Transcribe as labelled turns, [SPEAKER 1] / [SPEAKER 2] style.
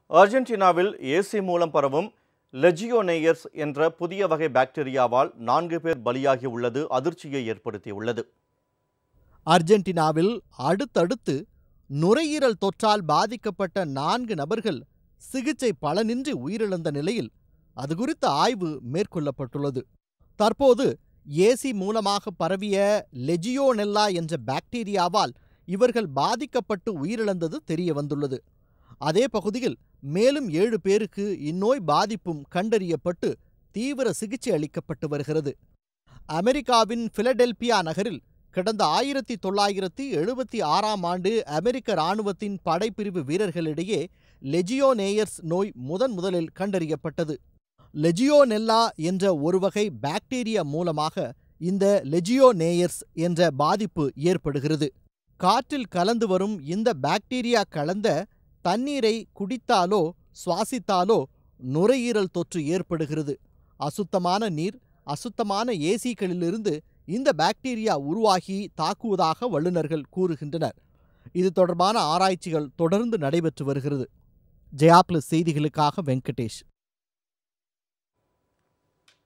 [SPEAKER 1] அர்ஜென்டினாவில் AC மூலம் பரவும் லெஜியோனேயர்ஸ் என்ற புதிய வகை பாக்டீரியாவால் நான்கு பேர் பலியாகி உள்ளது அதிர்ச்சியை ஏற்படுத்தியுள்ளது
[SPEAKER 2] அர்ஜென்டினாவில் அடுத்தடுத்து நுரையீரல் தொற்றால் பாதிக்கப்பட்ட நான்கு நபர்கள் சிகிச்சை பலனின்றி உயிரிழந்த நிலையில் அது குறித்த ஆய்வு மேற்கொள்ளப்பட்டுள்ளது தற்போது ஏசி மூலமாக பரவிய லெஜியோனெல்லா என்ற பாக்டீரியாவால் இவர்கள் பாதிக்கப்பட்டு உயிரிழந்தது தெரிய வந்துள்ளது அதே பகுதியில் மேலும் ஏழு பேருக்கு இந்நோய் பாதிப்பும் கண்டறியப்பட்டு தீவிர சிகிச்சை அளிக்கப்பட்டு வருகிறது அமெரிக்காவின் பிலடெல்பியா நகரில் கடந்த ஆயிரத்தி தொள்ளாயிரத்தி எழுபத்தி ஆறாம் ஆண்டு அமெரிக்க இராணுவத்தின் படைப்பிரிவு வீரர்களிடையே லெஜியோனேயர்ஸ் நோய் முதன் முதலில் கண்டறியப்பட்டது லெஜியோனெல்லா என்ற ஒரு வகை பாக்டீரியா மூலமாக இந்த லெஜியோனேயர்ஸ் என்ற பாதிப்பு ஏற்படுகிறது காற்றில் கலந்து வரும் இந்த பாக்டீரியா கலந்த தண்ணீரை குடித்தாலோ சுவாசித்தாலோ நுரையீரல் தொற்று ஏற்படுகிறது அசுத்தமான நீர் அசுத்தமான ஏசிகளிலிருந்து இந்த பாக்டீரியா உருவாகி தாக்குவதாக வல்லுநர்கள் கூறுகின்றனர் இது தொடர்பான ஆராய்ச்சிகள் தொடர்ந்து நடைபெற்று வருகிறது ஜெயா பிளஸ் செய்திகளுக்காக வெங்கடேஷ்